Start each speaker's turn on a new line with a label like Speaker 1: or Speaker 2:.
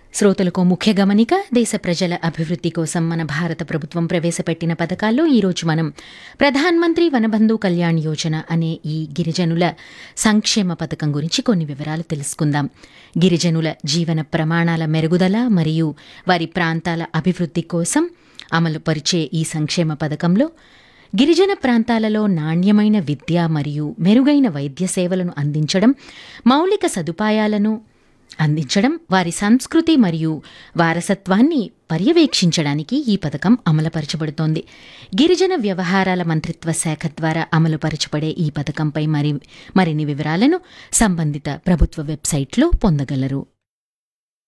Speaker 1: శ్రోతలకు ముఖ్య గమనిక దేశ ప్రజల అభివృద్ధి కోసం మన భారత ప్రభుత్వం ప్రవేశపెట్టిన పథకాల్లో ఈరోజు మనం ప్రధాన్ మంత్రి వనబంధు కళ్యాణ్ యోజన అనే ఈ గిరిజనుల సంక్షేమ పథకం గురించి కొన్ని వివరాలు తెలుసుకుందాం గిరిజనుల జీవన ప్రమాణాల మెరుగుదల మరియు వారి ప్రాంతాల అభివృద్ధి కోసం అమలు పరిచే ఈ సంక్షేమ పథకంలో గిరిజన ప్రాంతాలలో నాణ్యమైన విద్య మరియు మెరుగైన వైద్య సేవలను అందించడం మౌలిక సదుపాయాలను అందించడం వారి సంస్కృతి మరియు వారసత్వాన్ని పర్యవేక్షించడానికి ఈ పథకం అమలుపరచబడుతోంది గిరిజన వ్యవహారాల మంత్రిత్వ శాఖ ద్వారా అమలుపరచబడే ఈ పథకంపై మరి మరిన్ని వివరాలను సంబంధిత ప్రభుత్వ వెబ్సైట్లో పొందగలరు